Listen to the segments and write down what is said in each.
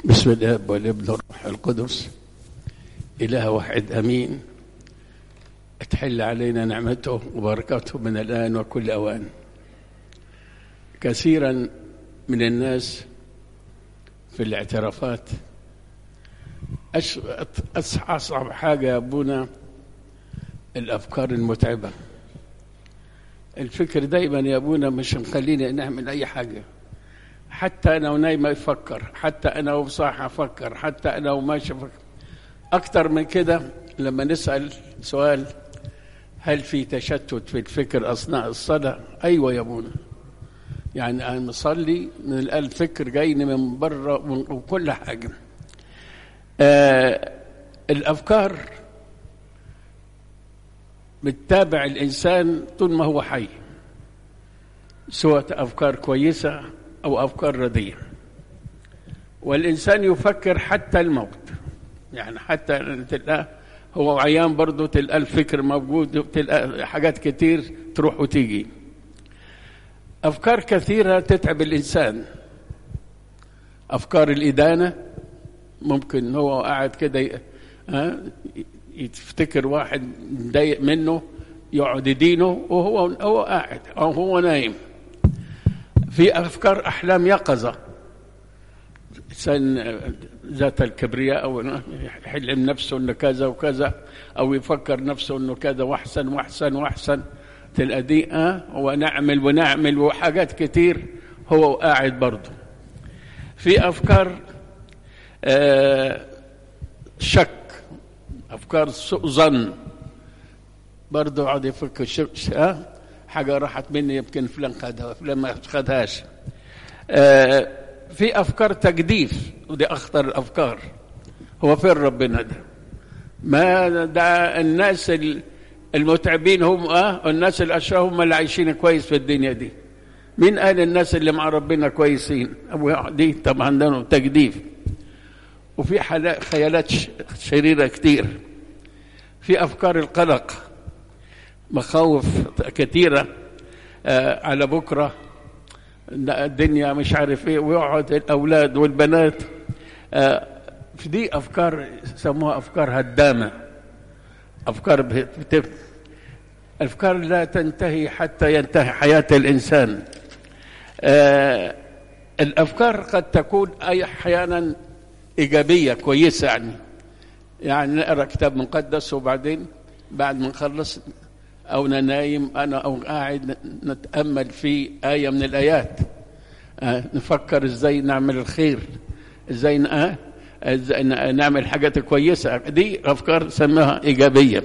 بسم الاب والابن والروح القدس اله واحد امين تحل علينا نعمته وبركاته من الان وكل اوان كثيرا من الناس في الاعترافات أش... اصعب حاجه يا ابونا الافكار المتعبه الفكر دايما يا ابونا مش مخليني نعمل اي حاجه حتى انا ونايم افكر حتى انا وصاحي افكر حتى انا وماشي افكر اكتر من كده لما نسال سؤال هل في تشتت في الفكر اثناء الصلاه ايوه يا ابونا يعني انا مصلي من الفكر جايني من بره وكل حاجه آه الافكار بتتابع الانسان طول ما هو حي سواء افكار كويسه او افكار رديئه والانسان يفكر حتى الموت يعني حتى تلقاه هو عيان برضه تلقى الفكر موجود تلقى حاجات كتير تروح وتيجي افكار كثيره تتعب الانسان افكار الادانه ممكن هو قاعد كده يفتكر واحد مضايق منه يقعد يدينه وهو هو قاعد او هو نايم في افكار احلام يقظه انسان ذات الكبرياء او يحلم نفسه انه كذا وكذا او يفكر نفسه انه كذا واحسن واحسن واحسن تلقى دي اه ونعمل ونعمل وحاجات كتير هو قاعد برضه في افكار آه شك افكار سوء ظن برضه يقعد يفكر ش... آه حاجه راحت مني يمكن فلان خدها فلان ما خدهاش آه في افكار تجديف ودي اخطر الافكار هو فين ربنا ده ما ده الناس المتعبين هم اه الناس الاشرار هم اللي عايشين كويس في الدنيا دي مين قال الناس اللي مع ربنا كويسين ابو دي طبعا ده تجديف وفي خيالات شريره كتير في افكار القلق مخاوف كثيرة آه على بكرة الدنيا مش عارف ايه ويقعد الأولاد والبنات آه في دي أفكار سموها أفكار هدامة أفكار بتف... أفكار لا تنتهي حتى ينتهي حياة الإنسان آه الأفكار قد تكون أي أحيانا إيجابية كويسة يعني يعني نقرأ كتاب مقدس وبعدين بعد ما نخلص أو أنا نايم أنا أو قاعد نتأمل في آية من الآيات آه نفكر إزاي نعمل الخير إزاي آه إزاي نعمل حاجات كويسة دي أفكار سماها إيجابية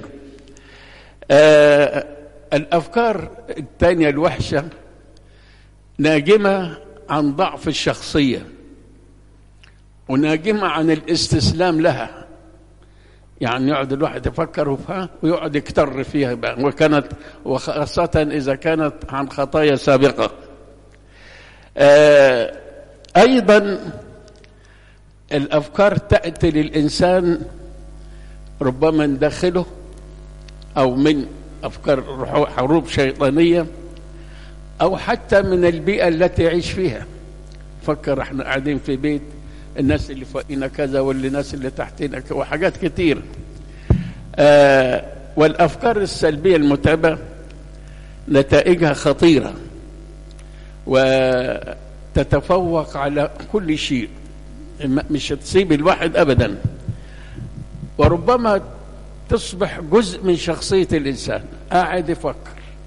آه الأفكار الثانية الوحشة ناجمة عن ضعف الشخصية وناجمة عن الاستسلام لها يعني يقعد الواحد يفكر فيها ويقعد يكتر فيها بقى وكانت وخاصة إذا كانت عن خطايا سابقة آه أيضا الأفكار تأتي للإنسان ربما من داخله أو من أفكار حروب شيطانية أو حتى من البيئة التي يعيش فيها فكر احنا قاعدين في بيت الناس اللي فوقنا كذا واللي الناس اللي تحتنا وحاجات كتير آه والافكار السلبيه المتعبه نتائجها خطيره وتتفوق على كل شيء مش هتسيب الواحد ابدا وربما تصبح جزء من شخصيه الانسان قاعد يفكر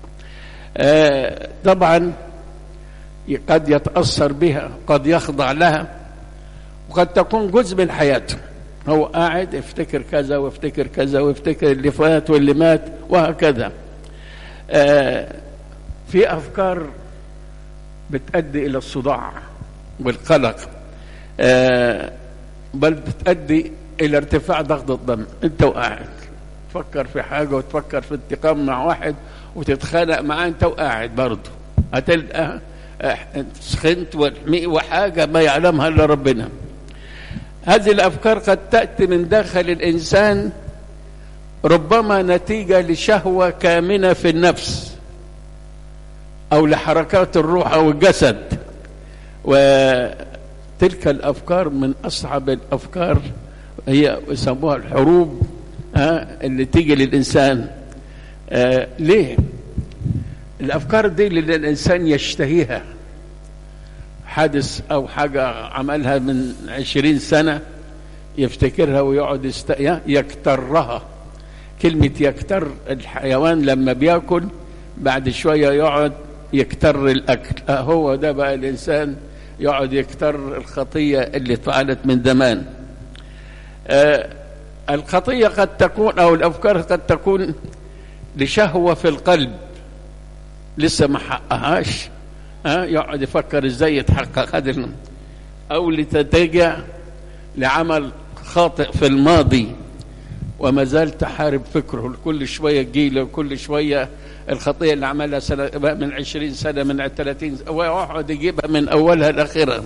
آه طبعا قد يتاثر بها قد يخضع لها وقد تكون جزء من حياته هو قاعد يفتكر كذا ويفتكر كذا ويفتكر اللي فات واللي مات وهكذا آه في أفكار بتؤدي إلى الصداع والقلق آه بل بتؤدي إلى ارتفاع ضغط الدم أنت وقاعد تفكر في حاجة وتفكر في انتقام مع واحد وتتخانق معاه أنت وقاعد برضه هتلقى سخنت وحاجة ما يعلمها إلا ربنا هذه الافكار قد تاتي من داخل الانسان ربما نتيجه لشهوه كامنه في النفس او لحركات الروح او الجسد و تلك الافكار من اصعب الافكار هي يسموها الحروب ها اللي تيجي للانسان آه ليه الافكار دي اللي الانسان يشتهيها حادث او حاجه عملها من عشرين سنه يفتكرها ويقعد يست... يكترها كلمة يكتر الحيوان لما بياكل بعد شوية يقعد يكتر الأكل آه هو ده بقى الإنسان يقعد يكتر الخطية اللي فعلت من زمان آه الخطية قد تكون أو الأفكار قد تكون لشهوة في القلب لسه ما حققهاش آه يقعد يفكر ازاي يتحقق هذا أو لتتجع لعمل خاطئ في الماضي وما زال تحارب فكره كل شوية تجيله كل شوية الخطية اللي عملها سنة من عشرين سنة من ثلاثين ويقعد يجيبها من أولها لآخرها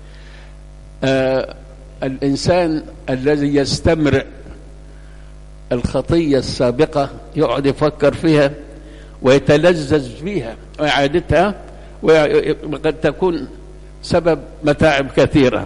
آه الإنسان الذي يستمرئ الخطية السابقة يقعد يفكر فيها ويتلذذ فيها وإعادتها وقد تكون سبب متاعب كثيرة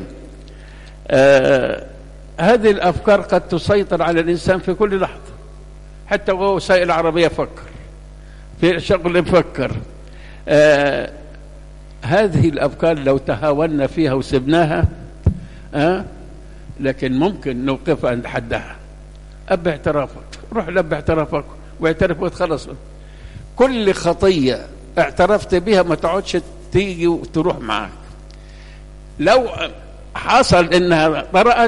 آه هذه الأفكار قد تسيطر على الإنسان في كل لحظة حتى وهو سائل العربية يفكر في شغل يفكر آه هذه الأفكار لو تهاونا فيها وسبناها آه لكن ممكن نوقفها عند حدها أب اعترافك روح لب اعترافك واعترف وتخلص كل خطية اعترفت بها ما تقعدش تيجي وتروح معك لو حصل انها طرأت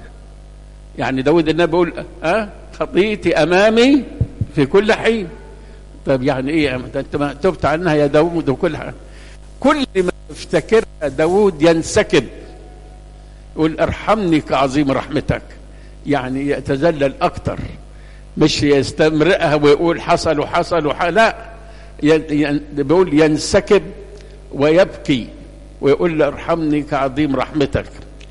يعني داود النبي بيقول أه خطيتي امامي في كل حين طب يعني ايه انت ما تبت عنها يا داود وكل حاجه كل ما يفتكرها داود ينسكب يقول ارحمني كعظيم رحمتك يعني يتذلل اكتر مش يستمرئها ويقول حصل وحصل وحصل لا بيقول ينسكب ويبكي ويقول له ارحمني كعظيم رحمتك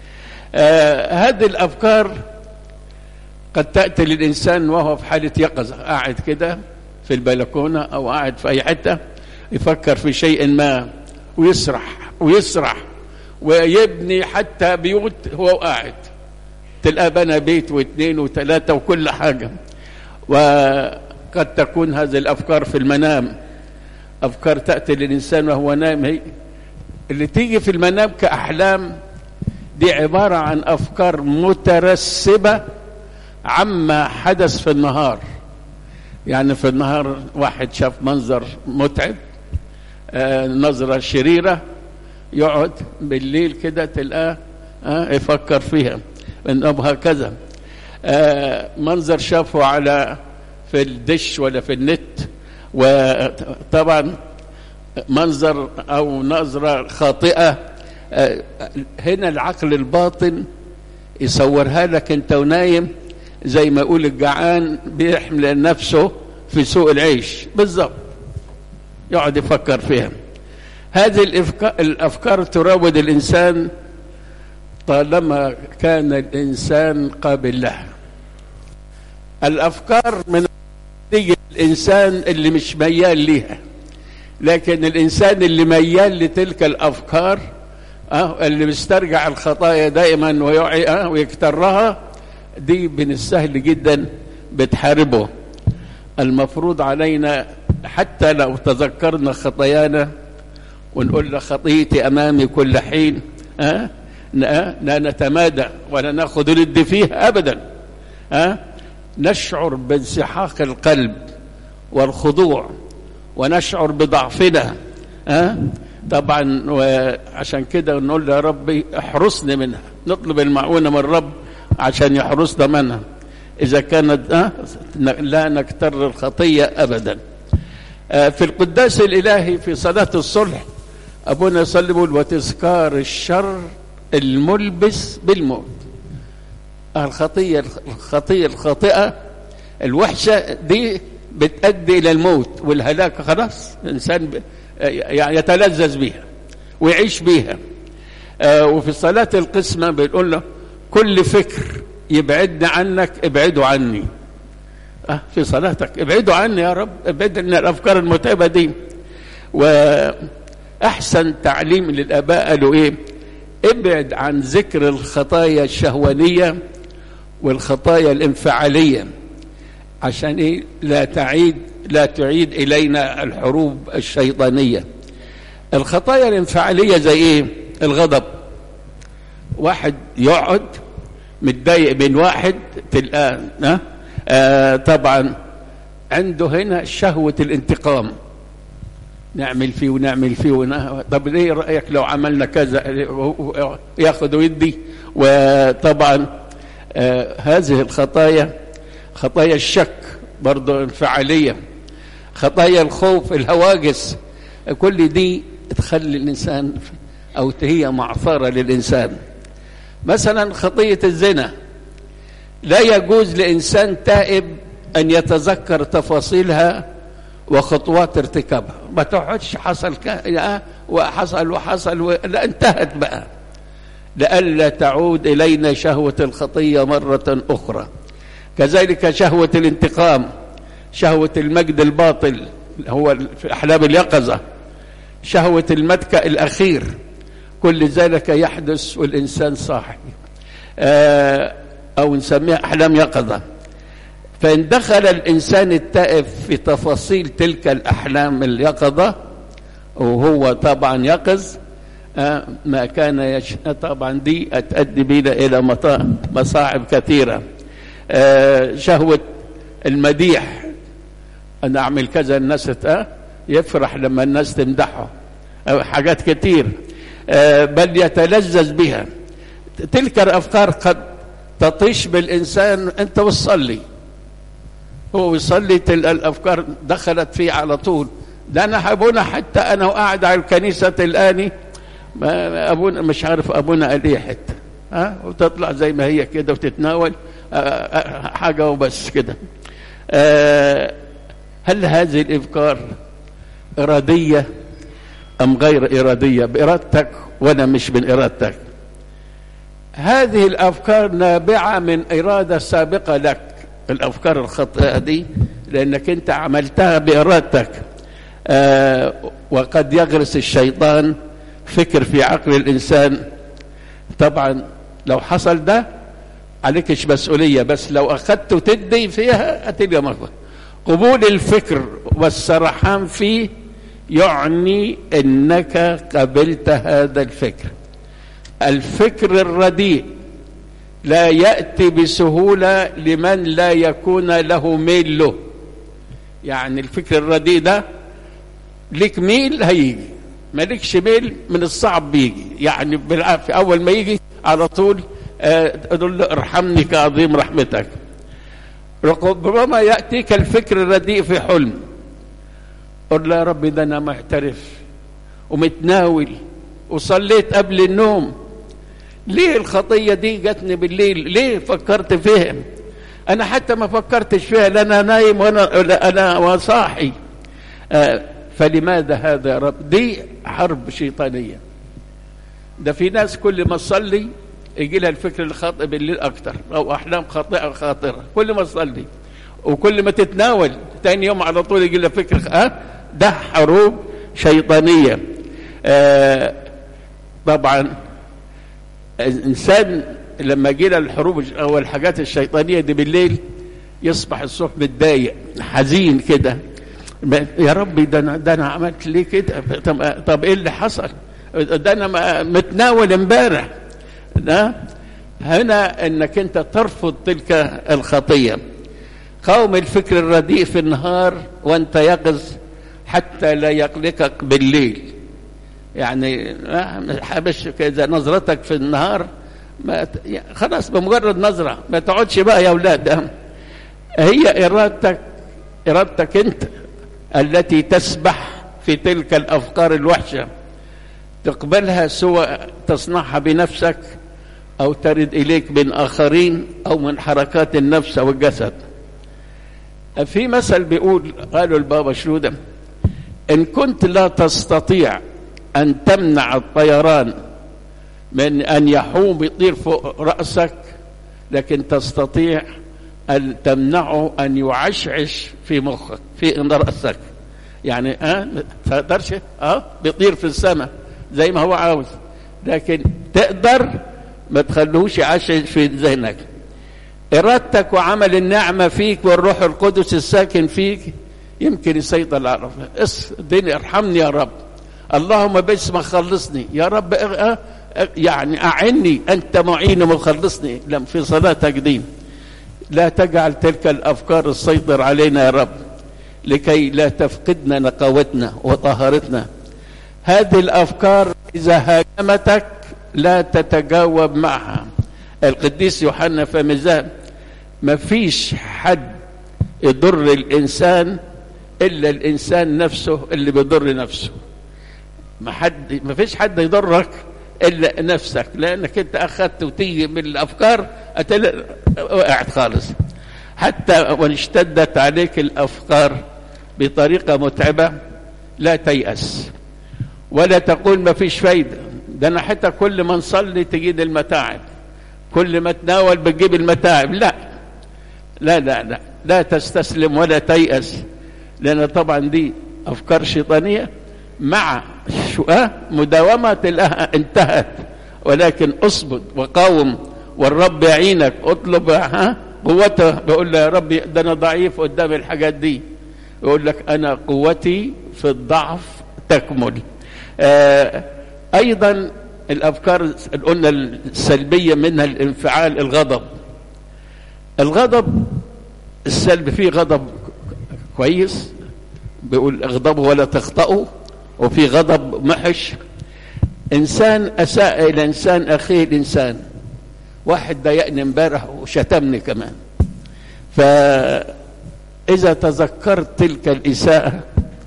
آه هذه الافكار قد تاتي للانسان وهو في حاله يقظه قاعد كده في البلكونه او قاعد في اي حته يفكر في شيء ما ويسرح ويسرح ويبني حتى بيوت هو قاعد تلقى بنى بيت واثنين وثلاثه وكل حاجه وقد تكون هذه الافكار في المنام افكار تاتي للانسان وهو نائم هي اللي تيجي في المنام كاحلام دي عباره عن افكار مترسبه عما حدث في النهار يعني في النهار واحد شاف منظر متعب آه نظرة شريرة يقعد بالليل كده تلقاه آه يفكر فيها هكذا آه منظر شافه على في الدش ولا في النت وطبعا منظر او نظرة خاطئة آه هنا العقل الباطن يصورها لك انت ونايم زي ما يقول الجعان بيحمل نفسه في سوق العيش بالضبط يقعد يفكر فيها هذه الافكار تراود الانسان طالما كان الانسان قابل لها الافكار من تيجي الانسان اللي مش ميال ليها لكن الانسان اللي ميال لتلك الافكار أه اللي بيسترجع الخطايا دائما ويعي أه ويكترها دي من السهل جدا بتحاربه المفروض علينا حتى لو تذكرنا خطايانا ونقول له خطيتي امامي كل حين أه؟ لا نتمادى ولا ناخذ ند فيها ابدا أه؟ نشعر بانسحاق القلب والخضوع ونشعر بضعفنا أه؟ طبعا وعشان كده نقول يا ربي احرسني منها نطلب المعونة من الرب عشان يحرسنا منها إذا كانت أه؟ لا نكتر الخطية أبدا أه في القداس الإلهي في صلاة الصلح أبونا يصلي يقول وتذكار الشر الملبس بالموت الخطية الخطية الخاطئة الوحشة دي بتؤدي إلى الموت والهلاك خلاص الإنسان يعني يتلذذ بها ويعيش بها آه وفي صلاة القسمة بيقول له كل فكر يبعدني عنك ابعده عني آه في صلاتك ابعدوا عني يا رب ابعد من الأفكار المتعبة دي وأحسن تعليم للآباء قالوا إيه ابعد عن ذكر الخطايا الشهوانية والخطايا الانفعالية عشان ايه لا تعيد لا تعيد الينا الحروب الشيطانية الخطايا الانفعالية زي ايه الغضب واحد يقعد متضايق من واحد تلقاه آه آه طبعا عنده هنا شهوة الانتقام نعمل فيه ونعمل فيه ونعمل. طب ليه رأيك لو عملنا كذا ياخذ ويدي وطبعا آه هذه الخطايا خطايا الشك برضه انفعالية خطايا الخوف الهواجس كل دي تخلي الإنسان أو هي معثرة للإنسان مثلا خطية الزنا لا يجوز لإنسان تائب أن يتذكر تفاصيلها وخطوات ارتكابها ما تقعدش حصل ك... وحصل وحصل و... لا انتهت بقى لئلا تعود إلينا شهوة الخطية مرة أخرى كذلك شهوة الانتقام شهوة المجد الباطل هو في أحلام اليقظة شهوة المتكأ الأخير كل ذلك يحدث والإنسان صاحي أو نسميها أحلام يقظة فإن دخل الإنسان التائب في تفاصيل تلك الأحلام اليقظة وهو طبعا يقظ ما كان يش... طبعا دي تؤدي بنا إلى مصاعب كثيرة شهوة المديح أنا أعمل كذا الناس يفرح لما الناس تمدحه حاجات كتير بل يتلذذ بها تلك الأفكار قد تطيش بالإنسان أنت وتصلي هو يصلي تلك الأفكار دخلت فيه على طول ده أنا أبونا حتى أنا وقاعد على الكنيسة الآني أبونا مش عارف أبونا قال إيه حتى ها وتطلع زي ما هي كده وتتناول حاجة وبس كده هل هذه الأفكار إرادية أم غير إرادية بإرادتك ولا مش من إرادتك هذه الأفكار نابعة من إرادة سابقة لك الأفكار الخاطئة دي لأنك أنت عملتها بإرادتك آه وقد يغرس الشيطان فكر في عقل الإنسان طبعا لو حصل ده عليكش مسؤولية بس لو أخذت وتدي فيها هتلقى مغفر قبول الفكر والسرحان فيه يعني انك قبلت هذا الفكر الفكر الرديء لا ياتي بسهوله لمن لا يكون له ميل له يعني الفكر الرديء ده ليك ميل هيجي مالكش ميل من الصعب بيجي يعني بالعافيه اول ما يجي على طول تقول له ارحمني كعظيم رحمتك ربما ياتيك الفكر الرديء في حلم قل له يا رب ده انا معترف ومتناول وصليت قبل النوم ليه الخطيه دي جاتني بالليل ليه فكرت فيها انا حتى ما فكرتش فيها لا انا نايم وانا انا وصاحي آه فلماذا هذا يا رب دي حرب شيطانيه ده في ناس كل ما تصلي يجي لها الفكر الخاطئ بالليل اكتر او احلام خاطئه خاطره كل ما تصلي وكل ما تتناول تاني يوم على طول يجي لها فكر ها ده حروب شيطانيه آه طبعا الانسان لما جي له الحروب او الحاجات الشيطانيه دي بالليل يصبح الصبح متضايق حزين كده يا ربي ده انا ده انا عملت ليه كده طب, طب ايه اللي حصل ده انا متناول امبارح ده هنا انك انت ترفض تلك الخطيه قوم الفكر الرديء في النهار وانت يقظ حتى لا يقلقك بالليل يعني حبش كذا نظرتك في النهار ما خلاص بمجرد نظرة ما تقعدش بقى يا أولاد هي إرادتك إرادتك أنت التي تسبح في تلك الأفكار الوحشة تقبلها سواء تصنعها بنفسك أو ترد إليك من آخرين أو من حركات النفس أو الجسد في مثل بيقول قالوا البابا شنودة إن كنت لا تستطيع أن تمنع الطيران من أن يحوم يطير فوق رأسك لكن تستطيع أن تمنعه أن يعشعش في مخك في رأسك يعني اه تقدرش اه بيطير في السماء زي ما هو عاوز لكن تقدر ما تخلوش يعيش في ذهنك إرادتك وعمل النعمة فيك والروح القدس الساكن فيك يمكن يسيطر على اس ديني ارحمني يا رب اللهم باسمك خلصني يا رب اه يعني أعني أنت معين وخلصني لم في صلاتك دي لا تجعل تلك الأفكار السيطر علينا يا رب لكي لا تفقدنا نقاوتنا وطهارتنا هذه الأفكار إذا هاجمتك لا تتجاوب معها القديس يوحنا فمزان ما فيش حد يضر الإنسان إلا الإنسان نفسه اللي بيضر نفسه ما حد ما فيش حد يضرك الا نفسك لانك انت اخذت وتيجي من الافكار وقعت خالص حتى وان اشتدت عليك الافكار بطريقه متعبه لا تيأس ولا تقول ما فيش فايده ده انا حتى كل ما نصلي تجيد المتاعب كل ما تناول بتجيب المتاعب لا لا لا لا لا تستسلم ولا تيأس لان طبعا دي افكار شيطانيه مع مداومة تلاقيها انتهت ولكن اصبر وقاوم والرب يعينك اطلب ها قوته بيقول له يا رب ده انا ضعيف قدام الحاجات دي يقول لك انا قوتي في الضعف تكمل آه ايضا الافكار قلنا السلبيه منها الانفعال الغضب الغضب السلب فيه غضب كويس بيقول اغضبوا ولا تخطئوا وفي غضب محش انسان اساء الى انسان اخيه الانسان واحد ضايقني امبارح وشتمني كمان فاذا تذكرت تلك الاساءه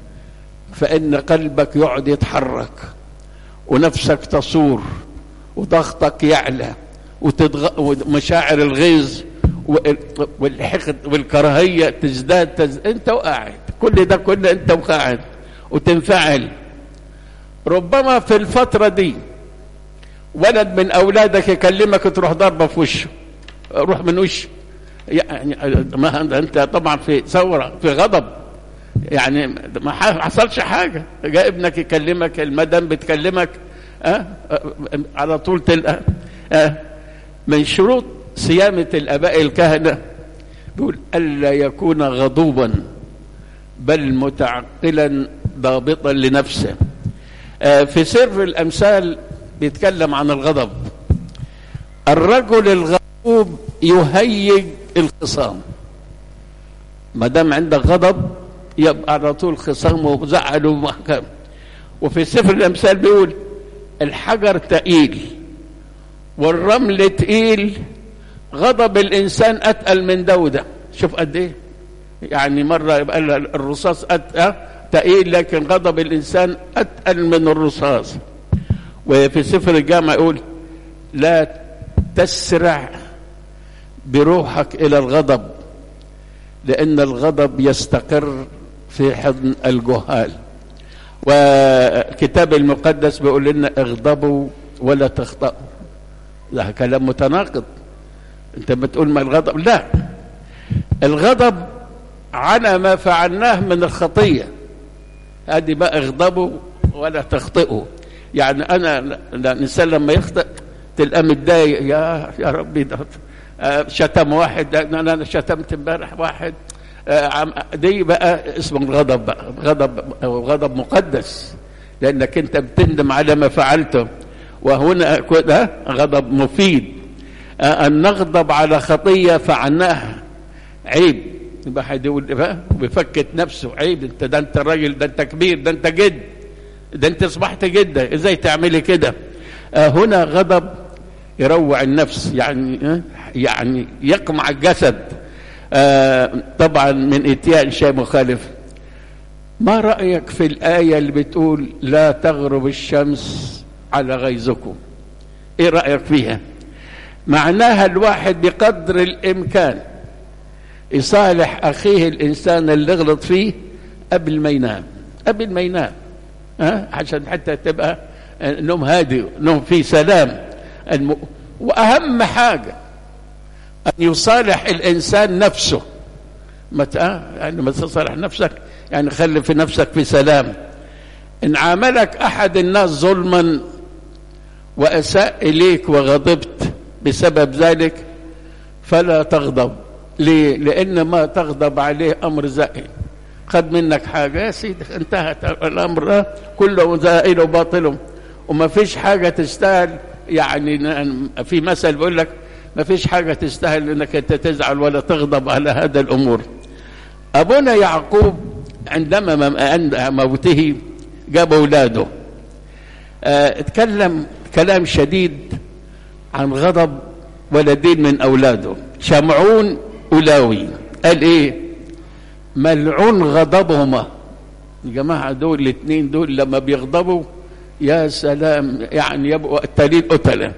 فان قلبك يقعد يتحرك ونفسك تصور وضغطك يعلى وتدغ... ومشاعر الغيظ والحقد والكراهيه تزداد تز... انت وقاعد كل ده كله انت وقاعد وتنفعل ربما في الفترة دي ولد من أولادك يكلمك تروح ضربة في وشه روح من وشه يعني ما أنت طبعا في ثورة في غضب يعني ما حصلش حاجة جاء ابنك يكلمك المدام بتكلمك أه؟ على طول تلقى أه؟ من شروط صيامة الآباء الكهنة بيقول ألا يكون غضوبا بل متعقلا ضابطا لنفسه في سر الأمثال بيتكلم عن الغضب الرجل الغضوب يهيج الخصام ما دام عندك غضب يبقى على طول خصام وزعل ومحكم وفي سفر الأمثال بيقول الحجر تقيل والرمل تقيل غضب الإنسان أتقل من دودة شوف قد إيه يعني مرة يبقى الرصاص أتقل تقيل لكن غضب الإنسان أتقل من الرصاص وفي سفر الجامع يقول لا تسرع بروحك إلى الغضب لأن الغضب يستقر في حضن الجهال والكتاب المقدس بيقول لنا اغضبوا ولا تخطئوا ده كلام متناقض انت بتقول ما الغضب لا الغضب على ما فعلناه من الخطيه هذه بقى اغضبوا ولا تخطئوا يعني انا الانسان لما يخطئ تلقى متضايق يا يا ربي ده شتم واحد انا شتمت امبارح واحد دي بقى اسمه الغضب بقى غضب غضب مقدس لانك انت بتندم على ما فعلته وهنا كده غضب مفيد ان نغضب على خطيه فعناها عيب يبقى حد يقول بقى وبيفكت نفسه عيب انت ده انت راجل ده انت كبير ده انت جد ده انت اصبحت جده ازاي تعملي كده آه هنا غضب يروع النفس يعني آه يعني يقمع الجسد آه طبعا من اتيان شيء مخالف ما رايك في الايه اللي بتقول لا تغرب الشمس على غيظكم ايه رايك فيها معناها الواحد بقدر الامكان يصالح اخيه الانسان اللي غلط فيه قبل ما ينام قبل ما ينام ها عشان حتى تبقى نوم هادي نوم فيه سلام الم... واهم حاجه ان يصالح الانسان نفسه متى يعني ما تصالح نفسك يعني خلي في نفسك في سلام ان عاملك احد الناس ظلما وأساء إليك وغضبت بسبب ذلك فلا تغضب ليه؟ لأن ما تغضب عليه أمر زائل خد منك حاجة يا سيدي انتهت الأمر كله زائل وباطل وما فيش حاجة تستاهل يعني في مثل بيقول لك ما فيش حاجة تستاهل انك انت تزعل ولا تغضب على هذا الأمور أبونا يعقوب عندما عند موته جاب أولاده اه اتكلم كلام شديد عن غضب ولدين من أولاده شمعون ولاوي قال ايه ملعون غضبهما يا جماعة دول الاثنين دول لما بيغضبوا يا سلام يعني يبقوا قتالين قتلة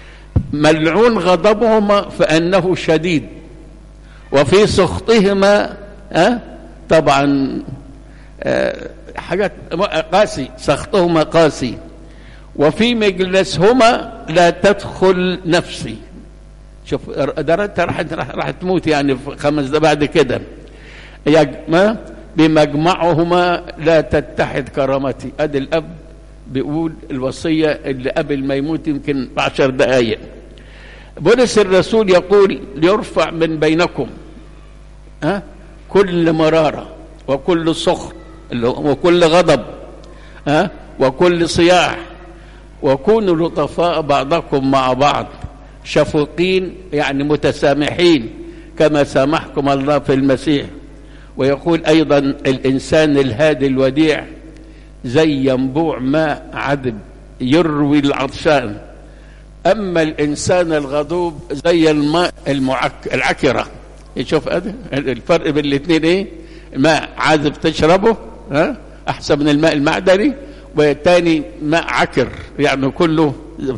ملعون غضبهما فأنه شديد وفي سخطهما أه؟ طبعا أه حاجات قاسي سخطهما قاسي وفي مجلسهما لا تدخل نفسي شوف درجة راح راح تموت يعني في خمس بعد كده يجمع بمجمعهما لا تتحد كرامتي ادي الاب بيقول الوصية اللي قبل ما يموت يمكن بعشر دقايق بولس الرسول يقول ليرفع من بينكم ها كل مرارة وكل سخط وكل غضب ها وكل صياح وكونوا لطفاء بعضكم مع بعض شفوقين يعني متسامحين كما سامحكم الله في المسيح ويقول أيضا الإنسان الهادي الوديع زي ينبوع ماء عذب يروي العطشان أما الإنسان الغضوب زي الماء المعك... العكرة يشوف هذا الفرق بين الاثنين إيه ماء عذب تشربه ها أحسن من الماء المعدني والثاني ماء عكر يعني كله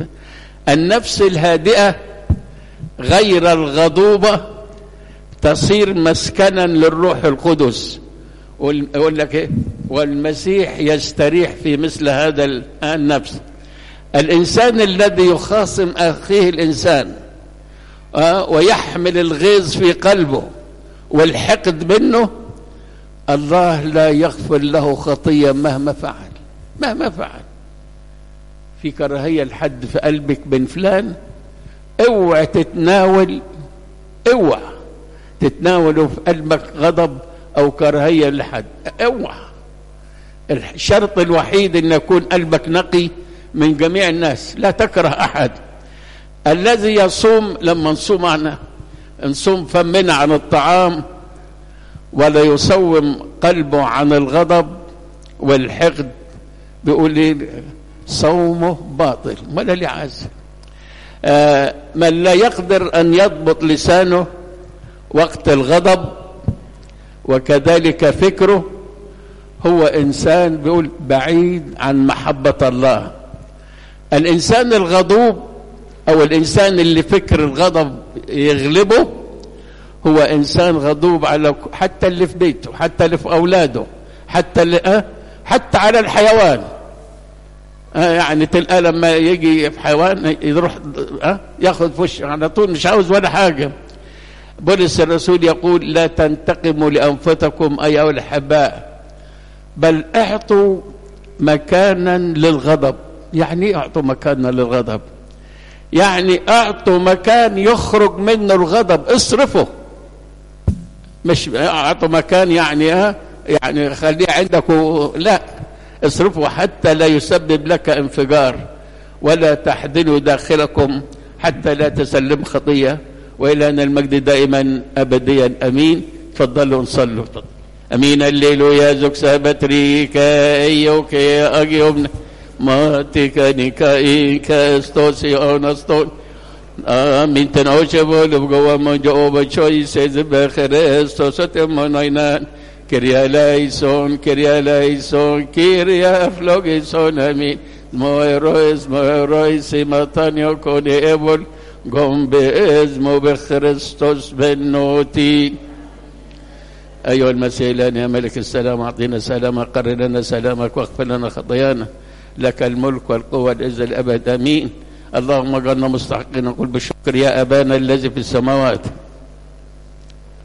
النفس الهادئة غير الغضوبة تصير مسكنا للروح القدس يقول لك ايه والمسيح يستريح في مثل هذا النفس الانسان الذي يخاصم اخيه الانسان آه ويحمل الغيظ في قلبه والحقد منه الله لا يغفر له خطيه مهما فعل مهما فعل في كراهيه لحد في قلبك من فلان اوعى تتناول اوعى تتناوله في قلبك غضب او كراهيه لحد اوعى الشرط الوحيد ان يكون قلبك نقي من جميع الناس لا تكره احد الذي يصوم لما نصوم عنا نصوم فمنا عن الطعام ولا يصوم قلبه عن الغضب والحقد بيقول لي صومه باطل ولا لي عاز آه من لا يقدر ان يضبط لسانه وقت الغضب وكذلك فكره هو انسان بيقول بعيد عن محبه الله الانسان الغضوب او الانسان اللي فكر الغضب يغلبه هو انسان غضوب على حتى اللي في بيته حتى اللي في اولاده حتى اللي أه حتى على الحيوان أه يعني تلقى لما يجي في حيوان يروح أه ياخذ فش على طول مش عاوز ولا حاجه بولس الرسول يقول لا تنتقموا لانفسكم ايها الاحباء بل اعطوا مكانا للغضب يعني ايه اعطوا مكانا للغضب يعني اعطوا مكان يخرج منه الغضب اصرفه مش اعطوا مكان يعني ها يعني خليه عندك و... لا اصرفه حتى لا يسبب لك انفجار ولا تحزنوا داخلكم حتى لا تسلم خطيه والى ان المجد دائما ابديا امين تفضلوا نصلوا امين الليل يا زوك سابتريكا ايوك يا اجيوبنا ماتيكا نيكا ايكا استوسي اونستون امين تنوشبول بقوة من جواب شوي سيز بخريستو ستمونينان كريا لايسون كريا لايسون كريا افلوغيسون امين مويرويس مويرويس ماتانيو كوني ابول قم باسمه بخريستوس بنوتي أيها المسيح يا ملك السلام أعطينا سلامك قرر لنا سلامك واغفر لنا خطايانا لك الملك والقوة والعزة الأبد آمين اللهم اجعلنا مستحقين نقول بالشكر يا أبانا الذي في السماوات